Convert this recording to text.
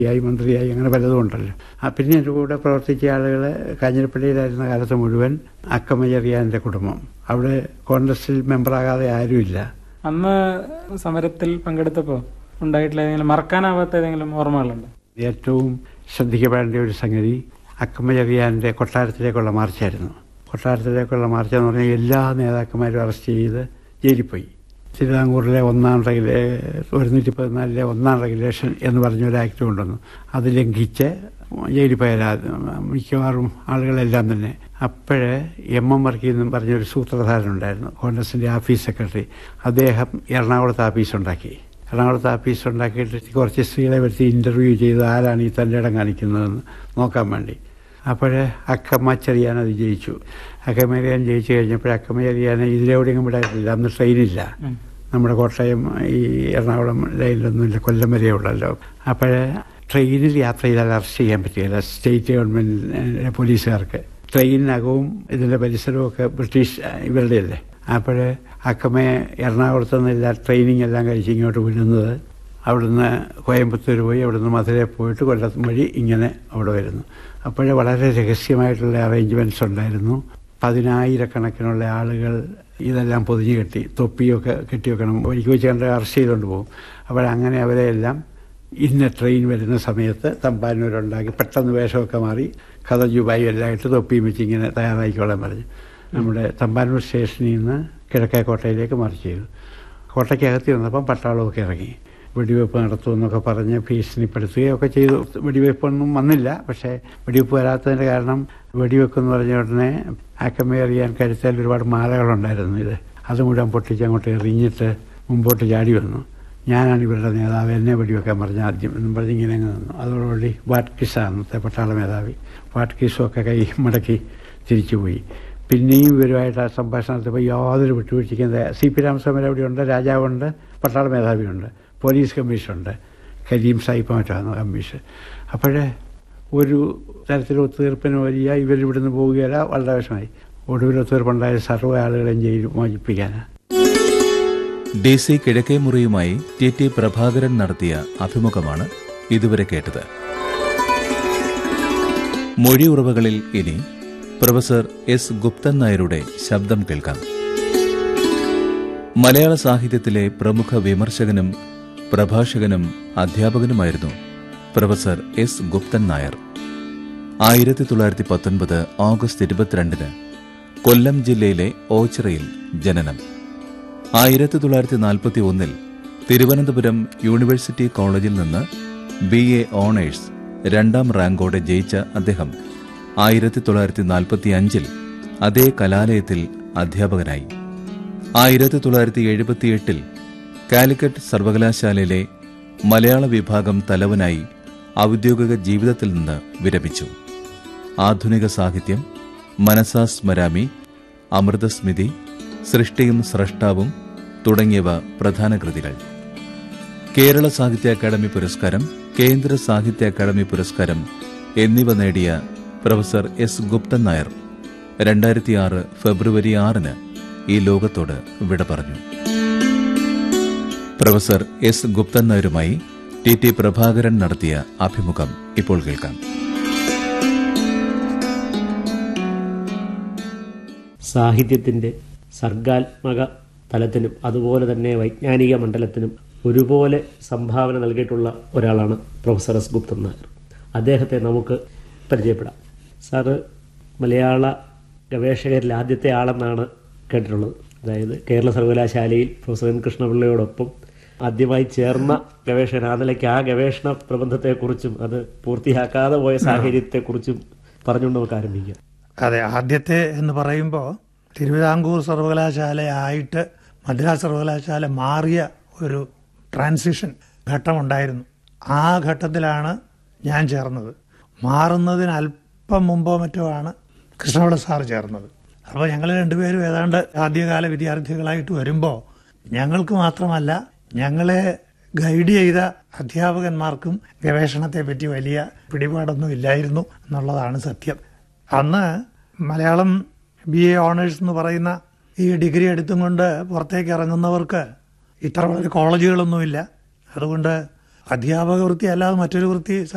ആയി മന്ത്രിയായി അങ്ങനെ പലതും ഉണ്ടല്ലോ ആ പിന്നെ എൻ്റെ കൂടെ പ്രവർത്തിച്ച ആളുകൾ കാഞ്ഞിരപ്പള്ളിയിലായിരുന്ന കാലത്ത് മുഴുവൻ അക്കമയ്യറിയാൻ്റെ കുടുംബം അവിടെ കോൺഗ്രസിൽ മെമ്പറാകാതെ ആരുമില്ല അന്ന് സമരത്തിൽ പങ്കെടുത്തപ്പോൾ ഉണ്ടായിട്ടുള്ള ഏതെങ്കിലും മറക്കാനാവാത്ത ഏതെങ്കിലും ഓർമ്മകളുണ്ട് ഏറ്റവും ശ്രദ്ധിക്കപ്പെടേണ്ട ഒരു സംഗതി അക്കമയ്യറിയാൻ്റെ കൊട്ടാരത്തിലേക്കുള്ള മാർച്ചായിരുന്നു കൊട്ടാരത്തിലേക്കുള്ള മാർച്ച് എന്ന് പറഞ്ഞാൽ എല്ലാ നേതാക്കന്മാരും അറസ്റ്റ് ചെയ്ത് ജയിലിൽ പോയി തിരുവിതാംകൂറിലെ ഒന്നാം റെഗുലേ ഒരുന്നൂറ്റി പതിനാലിലെ ഒന്നാം റെഗുലേഷൻ എന്ന് പറഞ്ഞ ഒരു ആക്ട് കൊണ്ടുവന്നു അത് ലംഘിച്ച് ജയിലിൽ പോയാൽ മിക്കവാറും ആളുകളെല്ലാം തന്നെ അപ്പോഴേ എം എം വർക്കി എന്നും പറഞ്ഞൊരു സൂത്രധാരൻ ഉണ്ടായിരുന്നു കോൺഗ്രസിൻ്റെ ഓഫീസ് സെക്രട്ടറി അദ്ദേഹം എറണാകുളത്ത് ഓഫീസ് ഉണ്ടാക്കി എറണാകുളത്ത് ഓഫീസ് ഉണ്ടാക്കിയിട്ട് കുറച്ച് സ്ത്രീകളെ വരുത്തി ഇൻ്റർവ്യൂ ചെയ്ത് ആരാണ് ഈ തൻ്റെ ഇടം കാണിക്കുന്നതെന്ന് നോക്കാൻ വേണ്ടി അപ്പോഴേ അക്കമ്മ ചെറിയാൻ അത് ജയിച്ചു അക്കമ്മരിയാൻ ജയിച്ചു കഴിഞ്ഞപ്പോൾ അക്കമ്മ ചെറിയാനെ ഇതിലെവിടെയെങ്കിലും വിടാറില്ല അന്ന് ട്രെയിനില്ല നമ്മുടെ കോട്ടയം ഈ എറണാകുളം ലൈനിലൊന്നുമില്ല കൊല്ലം വരെ ഉള്ളല്ലോ അപ്പോഴേ ട്രെയിനിൽ യാത്ര ചെയ്താൽ അറസ്റ്റ് ചെയ്യാൻ പറ്റുകയില്ല സ്റ്റേറ്റ് ഗവൺമെൻറ് പോലീസുകാർക്ക് ട്രെയിനിനകവും ഇതിൻ്റെ പരിസരവും ഒക്കെ ബ്രിട്ടീഷ് ഇവരുടെ അല്ലേ അപ്പോഴേ അക്കമ്മയെ എറണാകുളത്ത് നിന്നെല്ലാം ട്രെയിനിങ് എല്ലാം കഴിച്ച് ഇങ്ങോട്ട് വിടുന്നത് അവിടുന്ന് കോയമ്പത്തൂർ പോയി അവിടുന്ന് മധുരയിൽ പോയിട്ട് കൊല്ലം വഴി ഇങ്ങനെ അവിടെ വരുന്നു അപ്പോഴേ വളരെ രഹസ്യമായിട്ടുള്ള അറേഞ്ച്മെൻറ്റ്സ് ഉണ്ടായിരുന്നു പതിനായിരക്കണക്കിനുള്ള ആളുകൾ ഇതെല്ലാം പൊതിഞ്ഞു കെട്ടി തൊപ്പിയൊക്കെ കെട്ടി വെക്കണം വഴിക്ക് വെച്ച് കണ്ട് അറസ്റ്റ് ചെയ്തുകൊണ്ട് പോകും അപ്പോഴങ്ങനെ അവരെ എല്ലാം ഇന്ന ട്രെയിൻ വരുന്ന സമയത്ത് തമ്പാനൂരുണ്ടാക്കി പെട്ടെന്ന് വേഷമൊക്കെ മാറി കഥ ജുബായി എല്ലാം ഇട്ട് തൊപ്പിയും വെച്ച് ഇങ്ങനെ തയ്യാറായിക്കോളാൻ പറഞ്ഞു നമ്മുടെ തമ്പാനൂർ സ്റ്റേഷനിൽ നിന്ന് കിഴക്കേക്കോട്ടയിലേക്ക് മാർച്ച് ചെയ്തു കോട്ടയ്ക്കകത്ത് വന്നപ്പം പട്ടാളമൊക്കെ ഇറങ്ങി വെടിവെപ്പ് നടത്തുമെന്നൊക്കെ പറഞ്ഞ് ഭീഷണിപ്പെടുത്തുകയൊക്കെ ചെയ്തു വെടിവെപ്പൊന്നും വന്നില്ല പക്ഷേ വെടിവെപ്പ് വരാത്തതിൻ്റെ കാരണം വെടിവെപ്പ് എന്ന് പറഞ്ഞ ഉടനെ ആക്കമേറിയാൻ കരുത്തേൽ ഒരുപാട് മാലകളുണ്ടായിരുന്നു ഇത് അത് മുഴുവൻ പൊട്ടിച്ച് അങ്ങോട്ട് എറിഞ്ഞിട്ട് മുമ്പോട്ട് ചാടി വന്നു ഞാനാണ് ഇവരുടെ നേതാവ് എന്നെ വെടിവെക്കാൻ പറഞ്ഞ ആദ്യം എന്നും പറഞ്ഞ് ഇങ്ങനെ അങ്ങ് നിന്നു അതോടുകൂടി വാട്കിസ് അന്നത്തെ പട്ടാള മേധാവി വാട്കിസും ഒക്കെ കൈ മടക്കി തിരിച്ചുപോയി പിന്നെയും ഇവരുമായിട്ട് ആ സംഭാഷണം നടത്തിയപ്പോൾ യാതൊരു വിട്ടുവീഴ്ചയ്ക്കും സി പി രാമസ്വാമി അവിടെയുണ്ട് രാജാവുണ്ട് പട്ടാള മേധാവിയുണ്ട് പോലീസ് കമ്മീഷനുണ്ട് കരീം സാഹിബ് മറ്റാണ് കമ്മീഷൻ അപ്പോഴേ ഒരു തരത്തിൽ ഒത്തുതീർപ്പിന് വലിയ ഇവരിവിടുന്ന് പോവുകയില്ല വളരെ വിഷമായി ഒടുവിൽ ഒത്തുതീർപ്പുണ്ടായ സർവ്വ ആളുകളെയും ജയിൽ മോചിപ്പിക്കാനാണ് ഡി സി കിഴക്കേ മുറിയുമായി ടി ടി പ്രഭാകരൻ നടത്തിയ അഭിമുഖമാണ് ഇതുവരെ കേട്ടത് മൊഴി ഉറവകളിൽ ഇനി പ്രൊഫസർ എസ് ഗുപ്തൻ നായരുടെ ശബ്ദം കേൾക്കാം മലയാള സാഹിത്യത്തിലെ പ്രമുഖ വിമർശകനും പ്രഭാഷകനും അധ്യാപകനുമായിരുന്നു പ്രൊഫസർ എസ് ഗുപ്തൻ നായർ ആയിരത്തി തൊള്ളായിരത്തി പത്തൊൻപത് ഓഗസ്റ്റ് ഇരുപത്തിരണ്ടിന് കൊല്ലം ജില്ലയിലെ ഓച്ചിറയിൽ ജനനം ആയിരത്തി തൊള്ളായിരത്തി നാൽപ്പത്തി ഒന്നിൽ തിരുവനന്തപുരം യൂണിവേഴ്സിറ്റി കോളേജിൽ നിന്ന് ബി എ ഓണേഴ്സ് രണ്ടാം റാങ്കോടെ ജയിച്ച അദ്ദേഹം ആയിരത്തി തൊള്ളായിരത്തി നാൽപ്പത്തി അഞ്ചിൽ അതേ കലാലയത്തിൽ അധ്യാപകനായി ആയിരത്തി തൊള്ളായിരത്തി എഴുപത്തിയെട്ടിൽ കാലിക്കറ്റ് സർവകലാശാലയിലെ മലയാള വിഭാഗം തലവനായി ഔദ്യോഗിക ജീവിതത്തിൽ നിന്ന് വിരമിച്ചു ആധുനിക സാഹിത്യം മനസാ സ്മരാമി അമൃതസ്മിതി സൃഷ്ടിയും സ്രഷ്ടാവും തുടങ്ങിയവ പ്രധാന കൃതികൾ കേരള സാഹിത്യ അക്കാദമി പുരസ്കാരം കേന്ദ്ര സാഹിത്യ അക്കാദമി പുരസ്കാരം എന്നിവ നേടിയ പ്രൊഫസർ എസ് ഗുപ്തൻ നായർ രണ്ടായിരത്തിയാറ് ഫെബ്രുവരി ആറിന് ഈ ലോകത്തോട് വിട പറഞ്ഞു പ്രൊഫസർ എസ് ഗുപ്തൻ നായരുമായി ടി ടി പ്രഭാകരൻ നടത്തിയ അഭിമുഖം ഇപ്പോൾ കേൾക്കാം സാഹിത്യത്തിൻ്റെ സർഗാത്മക തലത്തിനും അതുപോലെ തന്നെ വൈജ്ഞാനിക മണ്ഡലത്തിനും ഒരുപോലെ സംഭാവന നൽകിയിട്ടുള്ള ഒരാളാണ് പ്രൊഫസർ എസ് ഗുപ്തൻ നായർ അദ്ദേഹത്തെ നമുക്ക് പരിചയപ്പെടാം സാറ് മലയാള ഗവേഷകരിൽ ആദ്യത്തെ ആളെന്നാണ് കേട്ടിട്ടുള്ളത് അതായത് കേരള സർവകലാശാലയിൽ പ്രൊഫസർ എൻ കൃഷ്ണപിള്ളയോടൊപ്പം ആദ്യമായി ചേർന്ന ഗവേഷകൻ ആ നിലയ്ക്ക് ആ ഗവേഷണ പ്രബന്ധത്തെക്കുറിച്ചും അത് പൂർത്തിയാക്കാതെ പോയ സാഹചര്യത്തെക്കുറിച്ചും പറഞ്ഞുകൊണ്ട് നമുക്ക് ആരംഭിക്കാം അതെ ആദ്യത്തെ എന്ന് പറയുമ്പോൾ തിരുവിതാംകൂർ സർവകലാശാലയായിട്ട് മദ്രാസ് സർവകലാശാല മാറിയ ഒരു ട്രാൻസിഷൻ ഘട്ടമുണ്ടായിരുന്നു ആ ഘട്ടത്തിലാണ് ഞാൻ ചേർന്നത് മാറുന്നതിന് അല്പം മുമ്പോ മറ്റോ ആണ് കൃഷ്ണപിള്ള സാർ ചേർന്നത് അപ്പോൾ ഞങ്ങൾ രണ്ടുപേരും ഏതാണ്ട് ആദ്യകാല വിദ്യാർത്ഥികളായിട്ട് വരുമ്പോൾ ഞങ്ങൾക്ക് മാത്രമല്ല ഞങ്ങളെ ഗൈഡ് ചെയ്ത അധ്യാപകന്മാർക്കും ഗവേഷണത്തെ പറ്റി വലിയ പിടിപാടൊന്നും ഇല്ലായിരുന്നു എന്നുള്ളതാണ് സത്യം അന്ന് മലയാളം ബി എ ഓണേഴ്സ് എന്ന് പറയുന്ന ഈ ഡിഗ്രി എടുത്തും കൊണ്ട് പുറത്തേക്ക് ഇറങ്ങുന്നവർക്ക് ഇത്ര വളരെ കോളേജുകളൊന്നുമില്ല അതുകൊണ്ട് അധ്യാപക വൃത്തി അല്ലാതെ മറ്റൊരു വൃത്തി